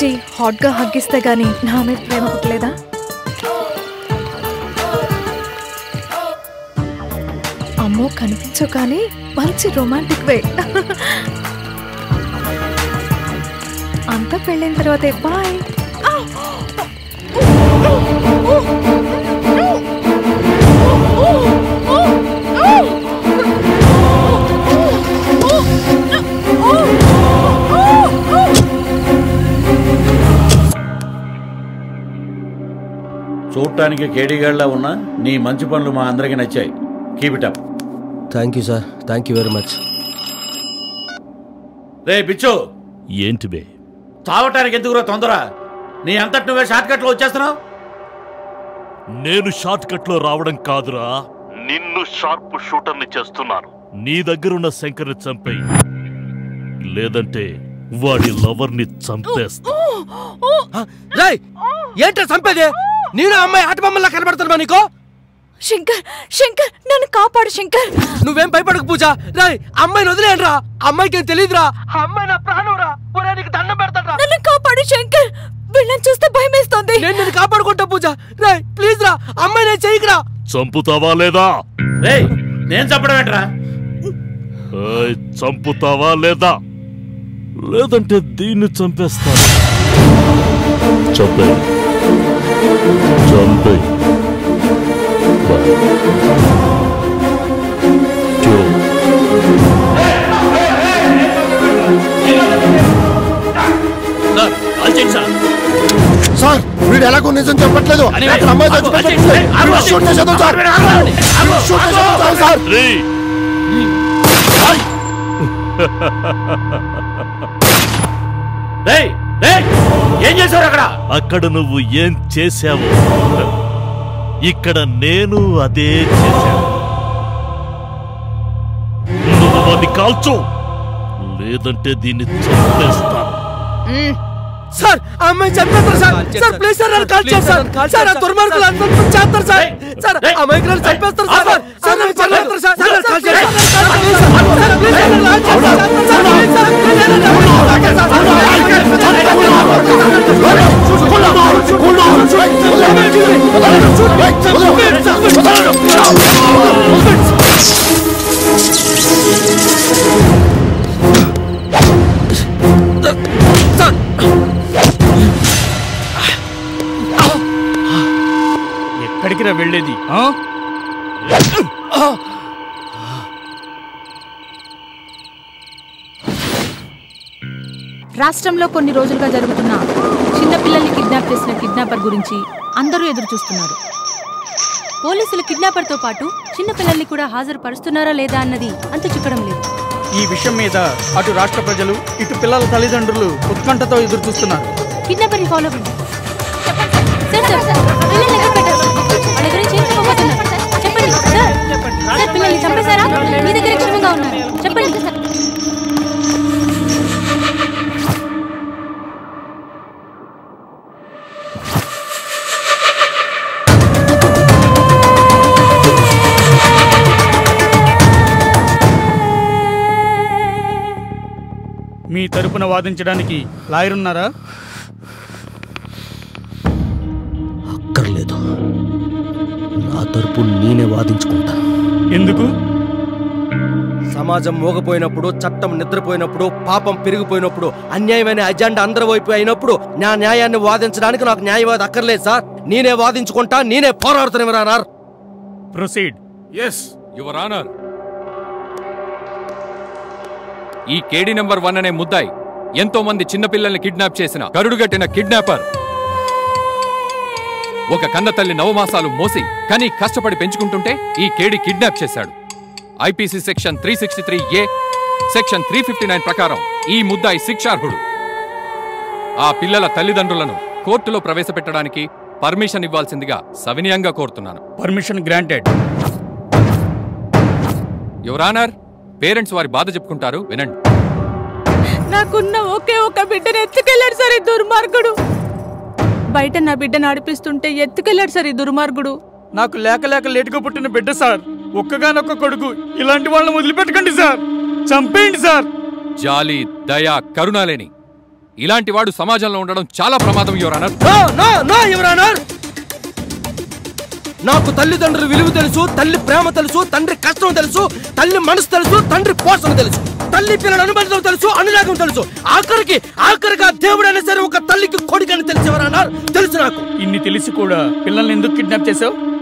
వచ్చి హాట్ గా హగ్గిస్తే గానీ నా మీద ప్రేమ పుట్టలేదా అమ్మో కనిపించవు కానీ మంచి రొమాంటిక్ వే అంతా పెళ్ళైన తర్వాతే బాయ్ చూడటానికి కేడీగాళ్ళ ఉన్నా నీ మంచి పనులు మా అందరికీ నచ్చాయి keep it up thank you sir thank you very much రే బిచ్చు ఏంటి బే తావటానికి ఎందుకురా తొందర నీ అంతటి నువ్వే షార్ట్ కట్లో వచ్చేస్తున్నావు నేను షార్ట్ కట్ లో రావడం కాదురా నిన్ను షార్ప్ షూటర్ని చేస్తున్నాను నీ దగ్గరున్న శంకర్ని చంపేయి లేదంటే వాడి లవర్ ని చంపేస్తా రేయ్ ఏంట్రా చంపేది నేను ఆ అమ్మాయి ఆట బొమ్మల్లా కనబడుతున్నా నీకు శంకర్ శంకర్ నన్ను కాపాడు శంకర్ నువ్వేం భయపడకు పూజ రాయ్ అమ్మాయిని వదిలేనరా అమ్మాయికి ఏం తెలియదురా అమ్మాయి నా ప్రాణంరా ఒరే నీకు దండం పెడతాడ్రా నన్ను కాపాడు శంకర్ వీళ్ళని చూస్తే భయమేస్తోంది నేను నిన్ను కాపాడుకుంటా పూజ రాయ్ ప్లీజ్ రా అమ్మాయి నేను చెయ్యకురా చంపుతావా లేదా రే నేను చంపడం ఏంట్రా ఏయ్, చంపుతావా లేదా లేదంటే దీన్ని చంపేస్తాను చంపే చంపే సార్ వీడు ఎలాగో నిజం చెప్పట్లేదు అక్కడ అమ్మాయి చచ్చిపోయింది. వీడు షూట్ చేసేద్దాం సార్ వీడు షూట్ చేసేద్దాం సార్ రేయ్ రేయ్ ఏం చేశారు అక్కడ అక్కడ నువ్వు ఏం చేశావు ఇక్కడ నేను అదే చేశాను నువ్వు వాడిని కాల్చు లేదంటే దీన్ని చంపేస్తాను సార్ ఆ అమ్మాయి చంపేస్తారు సార్ సార్ ప్లీజ్ సార్ నన్ను కాల్ చేయండి సార్ సార్ ఆ దుర్మార్గులు అందరూ చేస్తారు సార్ సార్ ఆ అమ్మాయికి నన్ను చంపేస్తారు సార్ సార్ నన్ను చంపేస్తారు సార్ సార్ నన్ను కాల్ చేయండి sir please sir sir please sir నన్ను కాల్ చేయండి sir sir please sir please sir ఎక్కడికి రా వెళ్ళేది ఆ? రాష్ట్రంలో కొన్ని రోజులుగా జరుగుతున్న చిన్న పిల్లల్ని కిడ్నాప్ చేసిన కిడ్నాపర్ గురించి అందరూ ఎదురు చూస్తున్నారు పోలీసులు కిడ్నాపర్తో పాటు చిన్న పిల్లల్ని కూడా హాజరుపరుస్తున్నారా లేదా అన్నది అంత చిక్కడం లేదు ఈ విషయం మీద అటు రాష్ట్ర ప్రజలు ఇటు పిల్లల తల్లిదండ్రులు ఉత్కంఠతో ఎదురు చూస్తున్నారు కిడ్నాపర్ని ఫాలో అవ్వండి సార్ సార్ సార్ పిల్లల్ని ఎక్కడ పెట్టారు సార్? వాళ్ళ గురించి ఏం చెప్పబోతున్నారు చెప్పండి సార్ సార్ పిల్లల్ని చంపేశారా మీ దగ్గర క్షేమంగా ఉన్నారు చెప్పండి సార్ మీ తరపున వాదించడానికి లాయర్ ఉన్నారా అక్కర్లేదు నా తరపు నేనే వాదించుకుంటా ఎందుకు సమాజం మోగపోయినప్పుడు చట్టం నిద్రపోయినప్పుడు పాపం పెరిగిపోయినప్పుడు అన్యాయమైన అజెండా అందరి వైపు అయినప్పుడు నా న్యాయాన్ని వాదించడానికి నాకు న్యాయవాది అక్కర్లేదు సార్ నేనే వాదించుకుంటా నేనే పోరాడుతున్నారు ప్రొసీడ్ ఎస్ యువర్ ఆనర్ ఈ కేడి నెంబర్ వన్ అనే ముద్దాయి ఎంతో మంది చిన్నపిల్లల్ని కిడ్నాప్ చేసిన కరుడుగట్టిన కిడ్నాపర్ ఒక కన్న తల్లి నవమాసాలు మోసి కానీ కష్టపడి పెంచుకుంటుంటే ఈ కేడి కిడ్నాప్ చేశాడు IPC section three sixty three A section three fifty nine ప్రకారం ఈ ముద్దాయి శిక్షార్హుడు ఆ పిల్లల తల్లిదండ్రులను కోర్టులో ప్రవేశపెట్టడానికి పర్మిషన్ ఇవ్వాల్సిందిగా సవినయంగా కోరుతున్నాను permission granted your honour parents వారి బాధ చెప్పుకుంటారు వినండి నాకున్న ఒకే ఒక బిడ్డను ఎత్తుకెళ్ళాడు సార్ ఈ దుర్మార్గుడు బయట నా బిడ్డను ఆడిపిస్తుంటే ఎత్తుకెళ్ళాడు సార్ ఈ దుర్మార్గుడు నాకు లేక లేక లేటుగా పుట్టిన బిడ్డ సార్ ఒక్కగానొక్క కొడుకు ఇలాంటి వాళ్ళని వదిలిపెట్టకండి సార్ చంపేయండి సార్ జాలి దయ కరుణ లేని ఇలాంటి వాడు సమాజంలో ఉండడం చాలా ప్రమాదం your honour no no no your honour నాకు తల్లిదండ్రుల విలువ తెలుసు తల్లి ప్రేమ తెలుసు తండ్రి కష్టం తెలుసు తల్లి మనసు తెలుసు తండ్రి పోషణ తెలుసు తల్లి పిల్లల అనుబంధం తెలుసు అనురాగం తెలుసు ఆఖరికి ఆఖరిగా దేవుడు అయినా సరే ఒక తల్లికి కొడుకని తెలిసి ఎవరన్నారు తెలుసు నాకు ఇన్ని తెలిసి కూడా పిల్లల్ని ఎందుకు కిడ్నాప్ చేసావు